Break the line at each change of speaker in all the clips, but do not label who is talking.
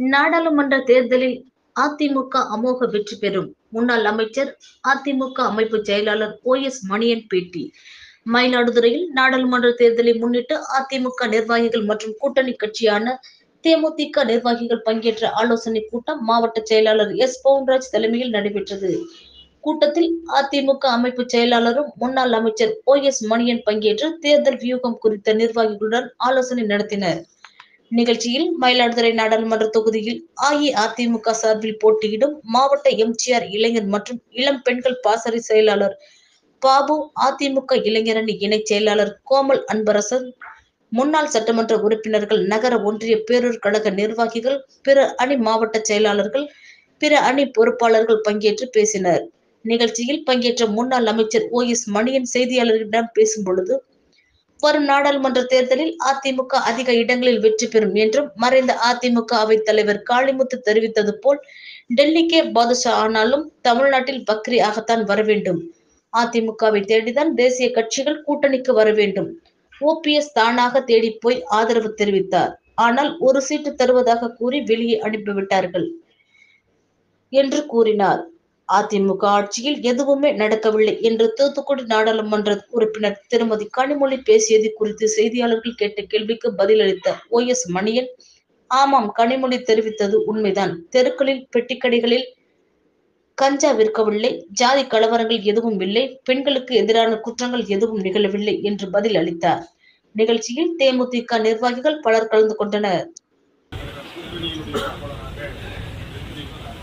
நாடாளுமன்ற தேர்தலில் அதிமுக அமோக வெற்றி பெறும் முன்னாள் அமைச்சர் அதிமுக அமைப்பு செயலாளர் ஓ எஸ் மணியன் பேட்டி மயிலாடுதுறையில் நாடாளுமன்ற தேர்தலை முன்னிட்டு அதிமுக நிர்வாகிகள் மற்றும் கூட்டணி கட்சியான தேமுதிக நிர்வாகிகள் பங்கேற்ற ஆலோசனை கூட்டம் மாவட்ட செயலாளர் எஸ் பவுன்ராஜ் தலைமையில் நடைபெற்றது கூட்டத்தில் அதிமுக அமைப்பு செயலாளரும் முன்னாள் அமைச்சர் ஓ எஸ் மணியன் பங்கேற்று தேர்தல் வியூகம் குறித்த நிர்வாகிகளுடன் ஆலோசனை நடத்தினர் நிகழ்ச்சியில் மயிலாடுதுறை நாடாளுமன்ற தொகுதியில் அஇஅதிமுக சார்பில் போட்டியிடும் மாவட்ட எம்ஜிஆர் இளைஞர் மற்றும் இளம் பெண்கள் பாசறை செயலாளர் பாபு அதிமுக இளைஞரணி இணை செயலாளர் கோமல் அன்பரசன் முன்னாள் சட்டமன்ற உறுப்பினர்கள் நகர ஒன்றிய பேரூர் கழக நிர்வாகிகள் பிற அணி மாவட்ட செயலாளர்கள் பிற அணி பொறுப்பாளர்கள் பங்கேற்று பேசினர் நிகழ்ச்சியில் பங்கேற்ற முன்னாள் அமைச்சர் ஓ எஸ் மணியன் செய்தியாளர்களிடம் பேசும் பொழுது வரும் நாடாளுமன்ற தேர்தலில் அதிமுக அதிக இடங்களில் வெற்றி பெறும் என்றும் மறைந்த அதிமுக அவைத் தலைவர் காளிமுத்து தெரிவித்தது போல் டெல்லிக்கே பாதுஷா ஆனாலும் தமிழ்நாட்டில் பக்ரி ஆகத்தான் வர வேண்டும் அதிமுகவை தேடிதான் தேசிய கட்சிகள் கூட்டணிக்கு வர வேண்டும் ஓபிஎஸ் தானாக தேடி போய் ஆதரவு தெரிவித்தார் ஆனால் ஒரு சீட்டு தருவதாக கூறி வெளியே அனுப்பிவிட்டார்கள் என்று கூறினார் அதிமுக ஆட்சியில் எதுவுமே நடக்கவில்லை என்று தூத்துக்குடி நாடாளுமன்ற உறுப்பினர் திருமதி கனிமொழி பேசியது குறித்து செய்தியாளர்கள் கேட்ட கேள்விக்கு பதிலளித்த ஓ எஸ் மணியன் ஆமாம் கனிமொழி தெரிவித்தது உண்மைதான் தெருக்களில் பெட்டிக்கடைகளில் கஞ்சா விற்கவில்லை ஜாதி கலவரங்கள் எதுவும் இல்லை பெண்களுக்கு எதிரான குற்றங்கள் எதுவும் நிகழவில்லை என்று பதில் அளித்தார் நிகழ்ச்சியில் தேமுதிக நிர்வாகிகள் பலர் கலந்து கொண்டனர்
கூட்டணியினுடைய வேட்பாளராக வெற்றிபெற்றார்.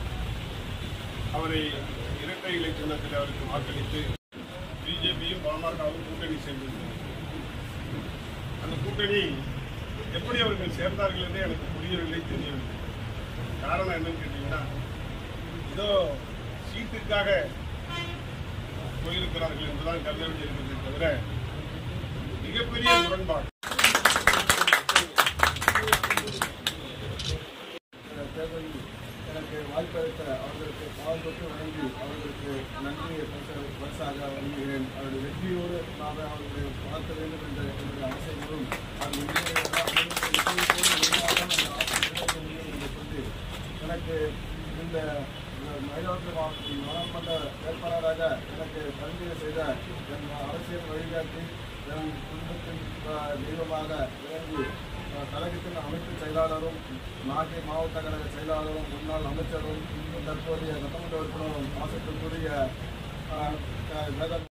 அவரை இரட்டை இலை சின்னத்தில் அவருக்கு வாக்களித்து பிஜேபியும் பாமகவும் கூட்டணி சேர்ந்திருந்தது அந்த கூட்டணி எப்படி அவர்கள் சேர்ந்தார்கள் என்றே எனக்கு புரியவில்லை தெரியவில்லை காரணம் என்னன்னு கேட்டீங்கன்னா ஏதோ சீட்டுக்காக போயிருக்கிறார்கள் என்றுதான் கருத வேண்டியிருக்கிறதே தவிர மிகப்பெரிய முரண்பாடு
தேர்தலில் எனக்கு வாய்ப்பளித்த அவர்களுக்கு பால் தொட்டு வழங்கி அவர்களுக்கு நன்றியை பரிசு- பரிசாக வழங்குகிறேன் அவருடைய வெற்றியோடு நாம் அவர்களை பார்க்க வேண்டும் என்ற என்னுடைய ஆசைகளும் அது உண்மையாக வெற்றியோடு உண்மையாக அந்த ஆசை நிறைவேற்ற முடியும் என்று சொல்லி எனக்கு இந்த மயிலாடுதுறை மாவட்டத்தின் நாடாளுமன்ற வேட்பாளராக எனக்கு பரிந்துரை செய்த என் அரசியல் வழிகாட்டி என் குடும்பத்தின் அஹ், தெய்வமாக விளங்கி அஹ், கழகத்தின் அமைப்பு செயலாளரும் நாகை மாவட்ட கழக செயலாளரும் முன்னாள் அமைச்சரும் தற்போதைய சட்டமன்ற உறுப்பினரும் ஆசைக்குரிய அஹ், அஹ், வேத